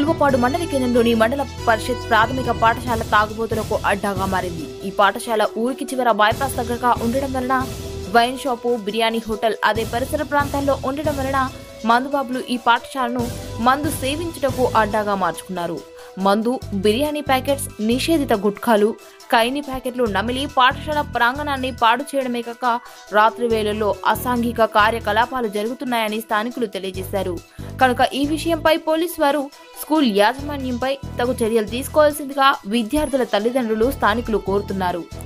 మురుగపాడు మండల కేంద్రంలోని మండల పరిషత్ ప్రాథమిక పాఠశాల తాగుబోతులకు అడ్డాగా మారింది ఈ పాఠశాల ఊరికి చివర బైపాస్ దగ్గరగా ఉండడం వలన వైన్ షాపు బిర్యానీ హోటల్ అదే పరిసర ప్రాంతాల్లో ఉండడం వలన మందుబాబులు ఈ పాఠశాలను మందు సేవించుటకు అడ్డాగా మార్చుకున్నారు మందు బిర్యానీ ప్యాకెట్స్ నిషేధిత గుట్కాలు కైని ప్యాకెట్లు నమిలి పాఠశాల ప్రాంగణాన్ని పాడు చేయడమే కాక రాత్రి వేళల్లో అసాంఘిక కార్యకలాపాలు జరుగుతున్నాయని స్థానికులు తెలియజేశారు కనుక ఈ విషయంపై పోలీసు వారు స్కూల్ యాజమాన్యంపై తగు చర్యలు తీసుకోవాల్సిందిగా విద్యార్థుల తల్లిదండ్రులు స్థానికులు కోరుతున్నారు